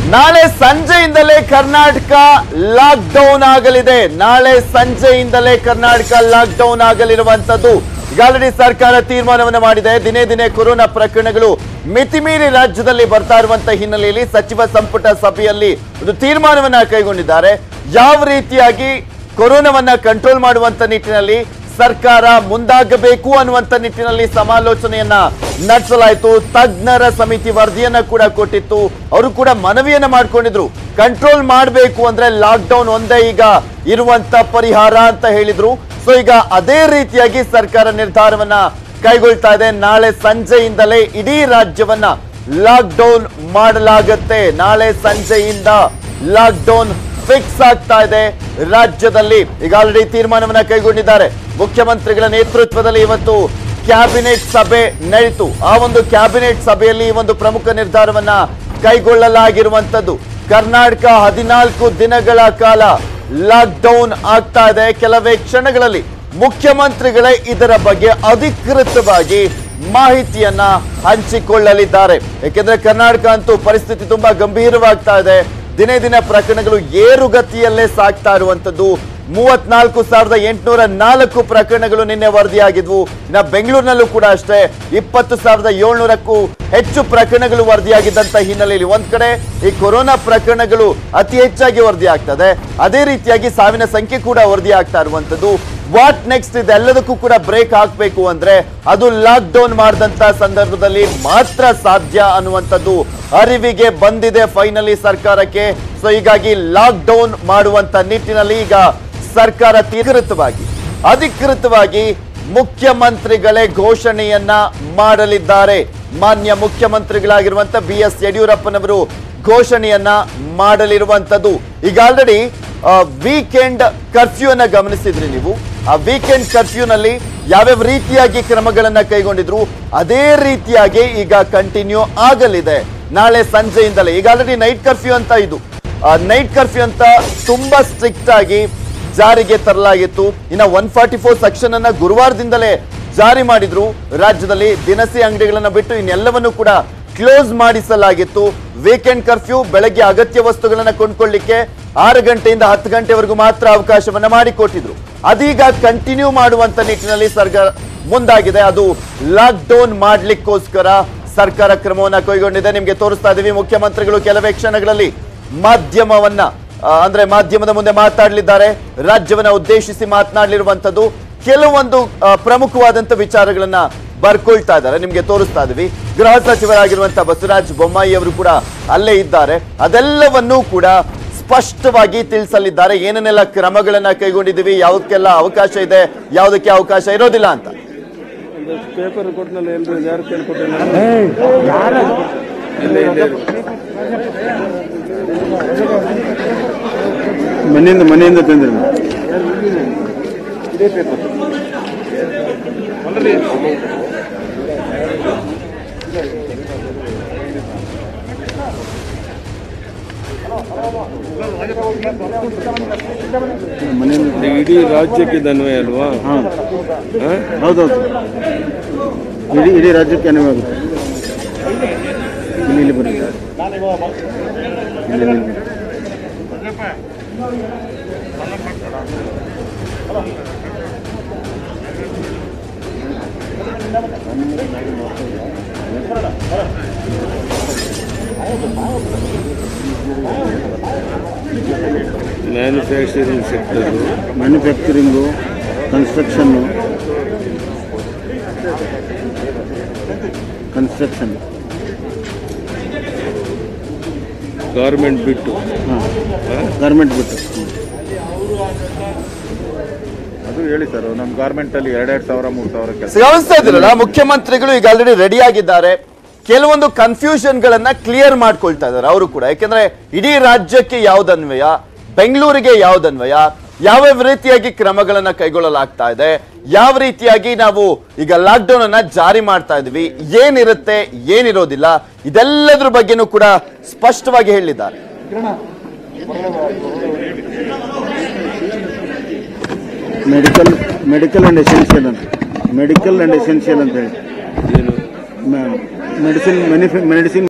ನಾಳೆ ಸಂಜೆಯಿಂದಲೇ Karnataka lockdown ಆಗಲಿದೆ ನಾಳೆ ಸಂಜೆಯಿಂದಲೇ ಕರ್ನಾಟಕ ಲಾಕ್ ಡೌನ್ ಆಗಲಿರುವಂತದ್ದು ಈಗ ಆಲ್ರೆಡಿ ಸರ್ಕಾರ ತೀರ್ಮಾನವನ್ನು ಮಾಡಿದೆ ದಿನೇ ದಿನೇ ಕೊರೋನಾ ಪ್ರಕರಣಗಳು ಮಿತಿಮೀರಿ ರಾಜ್ಯದಲ್ಲಿ ಬರ್ತಾ ಇರುವಂತ ಹಿನ್ನೆಲೆಯಲ್ಲಿ ಸಚಿವ ಸಂಪುಟ ಸಭೆಯಲ್ಲಿ ಒಂದು ತೀರ್ಮಾನವನ್ನ ಕೈಗೊಂಡಿದ್ದಾರೆ ಯಾವ ರೀತಿಯಾಗಿ ಕೊರೋನಾವನ್ನ ಕಂಟ್ರೋಲ್ ಮಾಡುವಂತ ನಿಟ್ಟಿನಲ್ಲಿ ಸರ್ಕಾರ ಮುಂದಾಗಬೇಕು ಅನ್ನುವಂತ ನಿಟ್ಟಿನಲ್ಲಿ ಸಮಾಲೋಚನೆಯನ್ನ ನಡೆಸಲಾಯಿತು ತಜ್ಞರ ಸಮಿತಿ ವರದಿಯನ್ನ ಕೂಡ ಕೊಟ್ಟಿತ್ತು ಅವರು ಕೂಡ ಮನವಿಯನ್ನ ಮಾಡ್ಕೊಂಡಿದ್ರು ಕಂಟ್ರೋಲ್ ಮಾಡಬೇಕು ಅಂದ್ರೆ ಲಾಕ್ ಡೌನ್ ಒಂದೇ ಈಗ ಇರುವಂತ ಪರಿಹಾರ ಅಂತ ಹೇಳಿದ್ರು ಸೊ ಈಗ ಅದೇ ರೀತಿಯಾಗಿ ಸರ್ಕಾರ ನಿರ್ಧಾರವನ್ನ ಕೈಗೊಳ್ತಾ ಇದೆ ನಾಳೆ ಸಂಜೆಯಿಂದಲೇ ಇಡೀ ರಾಜ್ಯವನ್ನ ಲಾಕ್ ಡೌನ್ ಮಾಡಲಾಗತ್ತೆ ನಾಳೆ ಸಂಜೆಯಿಂದ ಲಾಕ್ ಡೌನ್ ಫಿಕ್ಸ್ ಆಗ್ತಾ ಇದೆ ರಾಜ್ಯದಲ್ಲಿ ಈಗ ಆಲ್ರೆಡಿ ತೀರ್ಮಾನವನ್ನ ಕೈಗೊಂಡಿದ್ದಾರೆ ಮುಖ್ಯಮಂತ್ರಿಗಳ ನೇತೃತ್ವದಲ್ಲಿ ಇವತ್ತು ಕ್ಯಾಬಿನೆಟ್ ಸಭೆ ನಡೆಯಿತು ಆ ಒಂದು ಕ್ಯಾಬಿನೆಟ್ ಸಭೆಯಲ್ಲಿ ಈ ಒಂದು ಪ್ರಮುಖ ನಿರ್ಧಾರವನ್ನ ಕೈಗೊಳ್ಳಲಾಗಿರುವಂತದ್ದು ಕರ್ನಾಟಕ ಹದಿನಾಲ್ಕು ದಿನಗಳ ಕಾಲ ಲಾಕ್ ಡೌನ್ ಆಗ್ತಾ ಇದೆ ಕೆಲವೇ ಕ್ಷಣಗಳಲ್ಲಿ ಮುಖ್ಯಮಂತ್ರಿಗಳೇ ಇದರ ಬಗ್ಗೆ ಅಧಿಕೃತವಾಗಿ ಮಾಹಿತಿಯನ್ನ ಹಂಚಿಕೊಳ್ಳಲಿದ್ದಾರೆ ಯಾಕೆಂದ್ರೆ ಕರ್ನಾಟಕ ಅಂತೂ ಪರಿಸ್ಥಿತಿ ತುಂಬಾ ಗಂಭೀರವಾಗ್ತಾ ಇದೆ ದಿನೇ ದಿನ ಪ್ರಕರಣಗಳು ಏರುಗತಿಯಲ್ಲೇ ಸಾಗ್ತಾ ಇರುವಂತದ್ದು ಮೂವತ್ನಾಲ್ಕು ಸಾವಿರದ ಎಂಟುನೂರ ನಾಲ್ಕು ಪ್ರಕರಣಗಳು ನಿನ್ನೆ ವರದಿಯಾಗಿದ್ವು ಇನ್ನ ಬೆಂಗಳೂರಿನಲ್ಲೂ ಕೂಡ ಅಷ್ಟೇ ಇಪ್ಪತ್ತು ಸಾವಿರದ ಏಳ್ನೂರಕ್ಕೂ ಹೆಚ್ಚು ಪ್ರಕರಣಗಳು ವರದಿಯಾಗಿದ್ದಂತ ಹಿನ್ನೆಲೆಯಲ್ಲಿ ಒಂದ್ ಕಡೆ ಈ ಕೊರೋನಾ ಪ್ರಕರಣಗಳು ಅತಿ ಹೆಚ್ಚಾಗಿ ವರದಿ ಆಗ್ತದೆ ಅದೇ ರೀತಿಯಾಗಿ ಸಾವಿನ ಸಂಖ್ಯೆ ಕೂಡ ವರದಿ ಆಗ್ತಾ ಇರುವಂತದ್ದು ವಾಟ್ ನೆಕ್ಸ್ಟ್ ಇದೆಲ್ಲದಕ್ಕೂ ಕೂಡ ಬ್ರೇಕ್ ಹಾಕ್ಬೇಕು ಅಂದ್ರೆ ಅದು ಲಾಕ್ ಡೌನ್ ಮಾಡಿದಂತ ಸಂದರ್ಭದಲ್ಲಿ ಮಾತ್ರ ಸಾಧ್ಯ ಅನ್ನುವಂಥದ್ದು ಅರಿವಿಗೆ ಬಂದಿದೆ ಫೈನಲಿ ಸರ್ಕಾರಕ್ಕೆ ಸೊ ಹೀಗಾಗಿ ಲಾಕ್ ಡೌನ್ ಮಾಡುವಂತ ನಿಟ್ಟಿನಲ್ಲಿ ಈಗ ಸರ್ಕಾರ ಅಧಿಕೃತವಾಗಿ ಅಧಿಕೃತವಾಗಿ ಮುಖ್ಯಮಂತ್ರಿಗಳೇ ಘೋಷಣೆಯನ್ನ ಮಾಡಲಿದ್ದಾರೆ ಮಾನ್ಯ ಮುಖ್ಯಮಂತ್ರಿಗಳಾಗಿರುವಂತ ಬಿ ಎಸ್ ಯಡಿಯೂರಪ್ಪನವರು ಘೋಷಣೆಯನ್ನ ಮಾಡಲಿರುವಂತದ್ದು ಈಗ ಆಲ್ರೆಡಿ ವೀಕೆಂಡ್ ಕರ್ಫ್ಯೂ ಅನ್ನ ಗಮನಿಸಿದ್ರಿ ನೀವು ಆ ವೀಕೆಂಡ್ ಕರ್ಫ್ಯೂನಲ್ಲಿ ಯಾವ್ಯಾವ ರೀತಿಯಾಗಿ ಕ್ರಮಗಳನ್ನ ಕೈಗೊಂಡಿದ್ರು ಅದೇ ರೀತಿಯಾಗಿ ಈಗ ಕಂಟಿನ್ಯೂ ಆಗಲಿದೆ ನಾಳೆ ಸಂಜೆಯಿಂದಲೇ ಈಗ ಆಲ್ರೆಡಿ ನೈಟ್ ಕರ್ಫ್ಯೂ ಅಂತ ಇದು ನೈಟ್ ಕರ್ಫ್ಯೂ ಅಂತ ತುಂಬಾ ಸ್ಟ್ರಿಕ್ಟ್ ಆಗಿ ಜಾರಿಗೆ ತರಲಾಗಿತ್ತು ಇನ್ನ ಒನ್ ಫಾರ್ಟಿ ಫೋರ್ ಸೆಕ್ಷನ್ ಅನ್ನ ಗುರುವಾರದಿಂದಲೇ ಜಾರಿ ಮಾಡಿದ್ರು ರಾಜ್ಯದಲ್ಲಿ ದಿನಸಿ ಅಂಗಡಿಗಳನ್ನ ಬಿಟ್ಟು ಇನ್ನೆಲ್ಲವನ್ನು ಕೂಡ ಕ್ಲೋಸ್ ಮಾಡಿಸಲಾಗಿತ್ತು ವೀಕೆಂಡ್ ಕರ್ಫ್ಯೂ ಬೆಳಗ್ಗೆ ಅಗತ್ಯ ವಸ್ತುಗಳನ್ನ ಕೊಂಡ್ಕೊಳ್ಳಿಕ್ಕೆ ಆರು ಗಂಟೆಯಿಂದ ಹತ್ತು ಗಂಟೆವರೆಗೂ ಮಾತ್ರ ಅವಕಾಶವನ್ನ ಮಾಡಿಕೊಟ್ಟಿದ್ರು ಅದೀಗ ಕಂಟಿನ್ಯೂ ಮಾಡುವಂತ ನಿಟ್ಟಿನಲ್ಲಿ ಸರ್ಕಾರ ಮುಂದಾಗಿದೆ ಅದು ಲಾಕ್ ಡೌನ್ ಮಾಡ್ಲಿಕ್ಕೋಸ್ಕರ ಸರ್ಕಾರ ಕ್ರಮವನ್ನ ಕೈಗೊಂಡಿದೆ ನಿಮ್ಗೆ ತೋರಿಸ್ತಾ ಇದೀವಿ ಮುಖ್ಯಮಂತ್ರಿಗಳು ಕೆಲವೇ ಕ್ಷಣಗಳಲ್ಲಿ ಮಾಧ್ಯಮವನ್ನ ಆ, ಅಂದ್ರೆ ಮಾಧ್ಯಮದ ಮುಂದೆ ಮಾತಾಡಲಿದ್ದಾರೆ ರಾಜ್ಯವನ್ನ ಉದ್ದೇಶಿಸಿ ಮಾತನಾಡಲಿರುವಂತದ್ದು ಕೆಲವೊಂದು ಆ, ಪ್ರಮುಖವಾದಂತ ವಿಚಾರಗಳನ್ನ ಬರ್ಕೊಳ್ತಾ ಇದ್ದಾರೆ ನಿಮ್ಗೆ ತೋರಿಸ್ತಾ ಇದೀವಿ ಗೃಹ ಸಚಿವರಾಗಿರುವಂತಹ ಬಸವರಾಜ ಬೊಮ್ಮಾಯಿ ಅವರು ಕೂಡ ಅಲ್ಲೇ ಇದ್ದಾರೆ ಅದೆಲ್ಲವನ್ನೂ ಕೂಡ ಸ್ಪಷ್ಟವಾಗಿ ತಿಳಿಸಲಿದ್ದಾರೆ ಏನೇನೆಲ್ಲ ಕ್ರಮಗಳನ್ನ ಕೈಗೊಂಡಿದ್ದೀವಿ ಯಾವುದಕ್ಕೆಲ್ಲ ಅವಕಾಶ ಇದೆ ಯಾವುದಕ್ಕೆ ಅವಕಾಶ ಇರೋದಿಲ್ಲ ಅಂತ ಪೇಪರ್ ಕೊಟ್ಟನಲ್ಲ ಎಲ್ರು ಯಾರು ಕೇಳ್ಕೊಟ್ಟಿಲ್ಲ ಇಲ್ಲೇ ಇಲ್ಲೇ ಇರು. ಮನೆಯಿಂದ ಮನೆಯಿಂದ ತಂದ್ರಿ ಇದೇ ಪೇಪರ್ ಮನೆಯಿಂದ ಇಡೀ ರಾಜ್ಯಕ್ಕೆ ಇದು ಅನ್ವಯ ಅಲ್ವಾ ಹೌದೌದು ಇಡೀ ಇಡೀ ರಾಜ್ಯಕ್ಕೆ ಅನ್ವಯ ಆಗುತ್ತೆ ಇಲ್ಲಿ ಇಲ್ಲಿ ಬನ್ನಿ ಇಲ್ಲಿ, ಇಲ್ಲಿ. Manufacturing sector manufacturing construction construction garment ಬಿಟ್ಟು ಗಾರ್ಮೆಂಟ್ ಬಿಟ್ಟು ಅದು ಹೇಳಿ ಸರ್ ನಮ್ಮ ಗಾರ್ಮೆಂಟ್ ಅಲ್ಲಿ ಎರಡೆರಡು ಸಾವಿರ ಮೂರು ಸಾವಿರ ಕೆಲಸ ಗಮನಿಸ್ತಾ ಇದ್ದೀರಲ್ಲ ಮುಖ್ಯಮಂತ್ರಿಗಳು ಈಗ ಆಲ್ರೆಡಿ ರೆಡಿ ಆಗಿದ್ದಾರೆ ಕೆಲವೊಂದು ಕನ್ಫ್ಯೂಷನ್ ಗಳನ್ನ ಕ್ಲಿಯರ್ ಮಾಡ್ಕೊಳ್ತಾ ಇದ್ದಾರೆ ಅವರು ಕೂಡ ಯಾಕೆಂದ್ರೆ ಇಡೀ ರಾಜ್ಯಕ್ಕೆ ಯಾವ್ದನ್ವಯ ಬೆಂಗಳೂರಿಗೆ ಯಾವ್ದನ್ವಯ ಯಾವ್ಯಾವ ರೀತಿಯಾಗಿ ಕ್ರಮಗಳನ್ನ ಕೈಗೊಳ್ಳಲಾಗ್ತಾ ಇದೆ ಯಾವ ರೀತಿಯಾಗಿ ನಾವು ಈಗ ಲಾಕ್ ಡೌನ್ ಅನ್ನ ಜಾರಿ ಮಾಡ್ತಾ ಇದೀವಿ ಏನಿರುತ್ತೆ ಏನಿರೋದಿಲ್ಲ ಇದೆಲ್ಲದ್ರ ಬಗ್ಗೆನೂ ಕೂಡ ಸ್ಪಷ್ಟವಾಗಿ ಹೇಳಿದ್ದಾರೆ ಮೆಡಿಕಲ್ ಮೆಡಿಕಲ್ ಆ್ಯಂಡ್ ಎಸೆನ್ಷಿಯಲ್ ಅಂತ ಮೆಡಿಕಲ್ ಆ್ಯಂಡ್ ಎಸೆನ್ಷಿಯಲ್ ಅಂತ ಹೇಳಿ ಏನು ಮೆಡಿಸಿನ್ ಮೆಡಿಸಿನ್